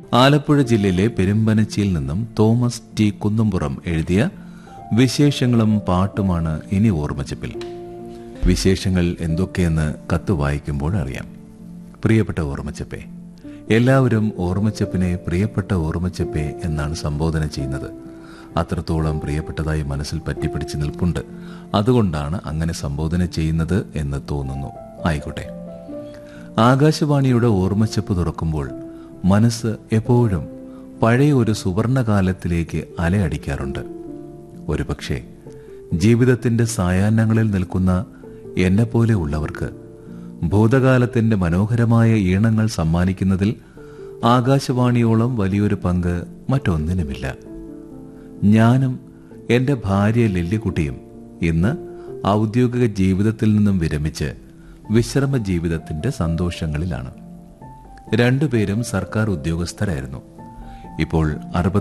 ആലപ്പുഴ ജില്ലയിലെ പെരുമ്പനച്ചിയിൽ നിന്നും Thomas T Kunnumpuram എഴുതിയ വിശേഷങ്ങളും പാട്ടുമാണ് ഇനി ഓർമ്മച്ചപ്പിൽ വിശേഷങ്ങൾ എന്തൊക്കെയെന്ന് കത്ത് വായിക്കുമ്പോൾ അറിയാം പ്രിയപ്പെട്ട ഓർമ്മച്ചപ്പേ എല്ലാവരും ഓർമ്മച്ചപ്പിനെ പ്രിയപ്പെട്ട ഓർമ്മച്ചപ്പേ എന്നാണ് സംബോധന ചെയ്യുന്നത് അത്രത്തോളം പ്രിയപ്പെട്ടതായി മനസ്സിൽ പറ്റിപ്പിടിച്ച് നിൽപ്പുണ്ട് അതുകൊണ്ടാണ് അങ്ങനെ സംബോധന ചെയ്യുന്നത് എന്ന് തോന്നുന്നു ആയിക്കോട്ടെ ആകാശവാണിയുടെ ഓർമ്മച്ചപ്പ് തുറക്കുമ്പോൾ മനസ്സ് എപ്പോഴും പഴയ ഒരു സുവർണകാലത്തിലേക്ക് അലയടിക്കാറുണ്ട് ഒരുപക്ഷെ ജീവിതത്തിന്റെ സായാഹ്നങ്ങളിൽ നിൽക്കുന്ന എന്നെപ്പോലെ ഉള്ളവർക്ക് ഭൂതകാലത്തിന്റെ മനോഹരമായ ഈണങ്ങൾ സമ്മാനിക്കുന്നതിൽ ആകാശവാണിയോളം വലിയൊരു പങ്ക് മറ്റൊന്നിനുമില്ല ഞാനും എന്റെ ഭാര്യ ലില്ലിക്കുട്ടിയും ഇന്ന് ഔദ്യോഗിക ജീവിതത്തിൽ നിന്നും വിരമിച്ച് വിശ്രമ ജീവിതത്തിന്റെ സന്തോഷങ്ങളിലാണ് രണ്ടുപേരും സർക്കാർ ഉദ്യോഗസ്ഥരായിരുന്നു ഇപ്പോൾ അറുപത്തി